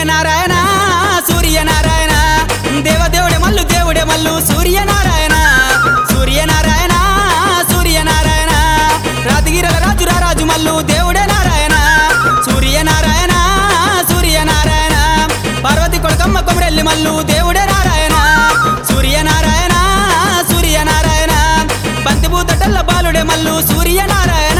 సూర్యనారాయణ సూర్యనారాయణ దేవదేవుడే మల్లు దేవుడే మల్లు సూర్యనారాయణ సూర్యనారాయణ సూర్యనారాయణ రాజగిరల రాజు రారాజు మల్లు దేవుడే నారాయణ సూర్యనారాయణ సూర్యనారాయణ పార్వతి కొడుకమ్మ కొమరెల్లి మల్లు దేవుడే నారాయణ సూర్యనారాయణ సూర్యనారాయణ బంతిభూతటల్ల బాలుడే మల్లు సూర్యనారాయణ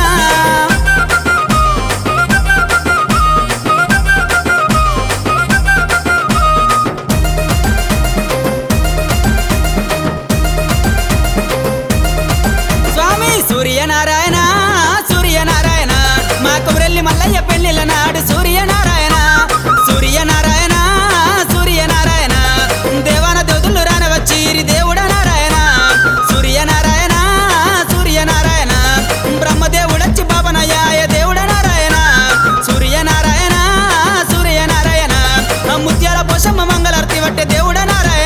స్వామి సూర్యనారాయణ సూర్యనారాయణ మా కుమరెల్లి మల్లయ్య పెళ్లిల నాడు సూర్యనారాయణ సూర్యనారాయణ సూర్యనారాయణ దేవాన దేవతలు రానవచ్చి దేవుడ నారాయణ సూర్యనారాయణ సూర్యనారాయణ బ్రహ్మదేవుడచ్చి బాబనయ్యాయ దేవుడ నారాయణ సూర్యనారాయణ సూర్యనారాయణ ముత్యాల పోషమ్మ మంగళార్తి వట్టే దేవుడ నారాయణ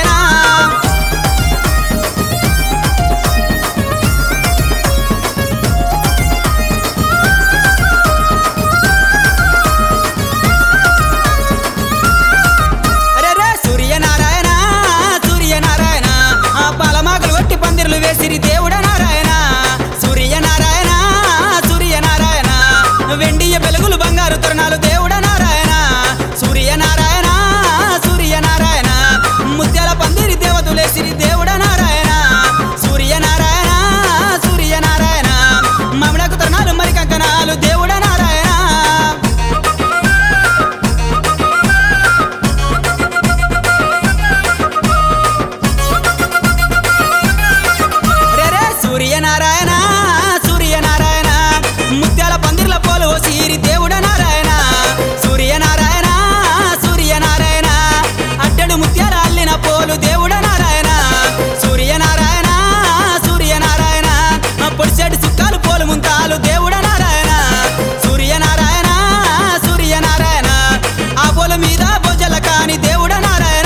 అరే రే సూర్యనారాయణ సూర్యనారాయణ ఆ పాలమాకలు కొట్టి పందిర్లు వేసిరి దేవుడ నారాయణ సూర్యనారాయణ సూర్యనారాయణ వెండియ వెలుగులు బంగారు తరుణాలు దేవుడ నారాయణ సూర్యనారాయణ సూర్యనారాయణ ముత్యాల పందిరి దేవతలేసిరి దేవుడ నారాయణ సూర్యనారాయణ సూర్యనారాయణ మమడకు తరుణాలు మరి కంకణాలు దేవుడ నారాయణ రే రే సూర్యనారాయణ సూర్యనారాయణ ముత్యాల పందిర్ల పోలు సీరి దేవుడ నారాయణ సూర్యనారాయణ సూర్యనారాయణ అడ్డడు ముత్యాల అల్లిన పోలు దేవుడ నారాయణ సూర్యనారాయణ సూర్యనారాయణ పొడిసేడు సుక్కాలు పోలు ముంతాలు దేవుడ నారాయణ సూర్యనారాయణ సూర్యనారాయణ ఆ పోల మీద భోజల కాని దేవుడ నారాయణ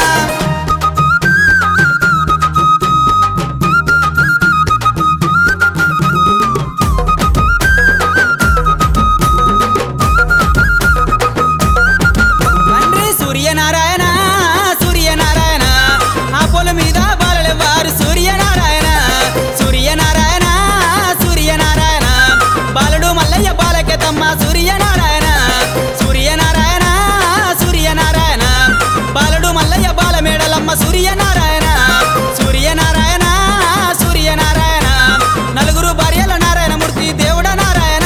తండ్రి సూర్యనారాయణ సూర్యనారాయణ ఆ పొల మీద బాలలెవ్వారు సూర్యనారాయణ సూర్యనారాయణ సూర్యనారాయణ బాలుడు మల్లయ్య బాలకే తమ్మ సూర్యనారాయణ సూర్యనారాయణ సూర్యనారాయణ బాలుడు మల్లయ్య బాల మేడలమ్మ సూర్యనారాయణ సూర్యనారాయణ సూర్యనారాయణ నలుగురు భార్యల నారాయణమూర్తి దేవుడ నారాయణ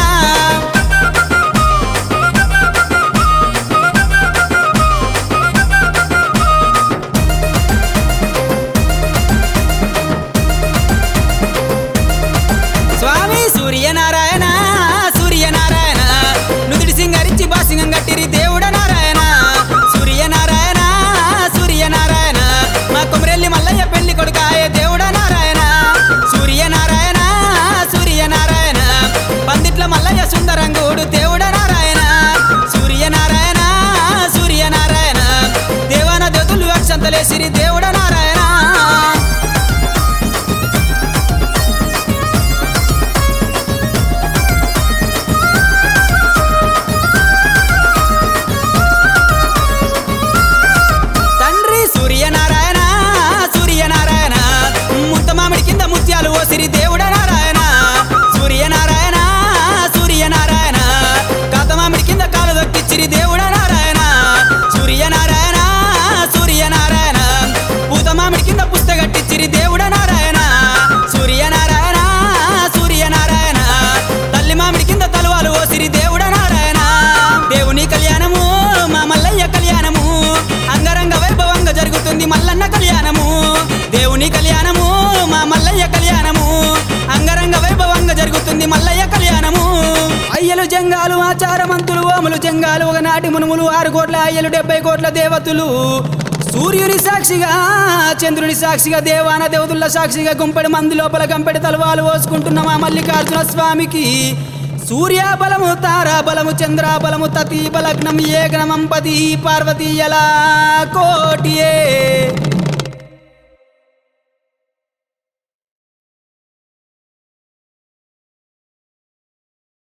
స్వామి సూర్యనారాయణ సూర్యనారాయణ నుదుడి సింగరించి బాసింగం గట్టిరి దేవుడ నారాయణ సూర్యనారాయణ సూర్యనారాయణ మా కొమరెల్లి మల్లయ్య పెళ్లి కొడుకాయ దేవుడ నారాయణ సూర్యనారాయణ సూర్యనారాయణ పందిట్ల మల్లయ్య సుందరంగుడు దేవుడ నారాయణ సూర్యనారాయణ సూర్యనారాయణ దేవాన దేవతలు అక్షంతలేసిరి దేవుడ నారాయణ తండ్రి సూర్యనారాయణ సూర్యనారాయణ ముత్త మామిడి కింద ముత్యాలు ఓసిరి దేవుడ నారాయణ సూర్యనారాయణ సూర్యనారాయణ కాత మామిడి కింద కాలు దొక్కిచ్చిరి దేవుడ నారాయణ సూర్యనారాయణ సూర్యనారాయణ పూత మామిడి కింద పుస్తగట్టిచ్చిరి దేవుడ నారాయణ సూర్యనారాయణ సూర్యనారాయణ తల్లి మామిడి కింద తలువాలు ఓసిరి దేవుడ నారాయణ దేవుని కళ్యాణము మా మల్లయ్య కళ్యాణము అంగరంగ వైభవంగా జరుగుతుంది మల్లన్న కళ్యాణము దేవుని కళ్యాణము మా మల్లయ్య కళ్యాణము అంగరంగ వైభవంగా జరుగుతుంది మల్లయ్య కళ్యాణము అయ్యలు జంగాలు ఆచారమంతులు ఓములు జంగాలు ఒకనాటి మునుములు ఆరు కోట్ల అయ్యలు డెబ్బై కోట్ల దేవతలు సూర్యుని సాక్షిగా చంద్రుని సాక్షిగా దేవాన దేవతుల సాక్షిగా గుంపెడి మంది లోపల గంపెడి తలవాలు పోసుకుంటున్న మా మల్లికార్జున స్వామికి సూర్యాబలము తారాబలము చంద్రాబలము తతీ బలగ్నం ఏకనమం పతి పార్వతీయల కోటియే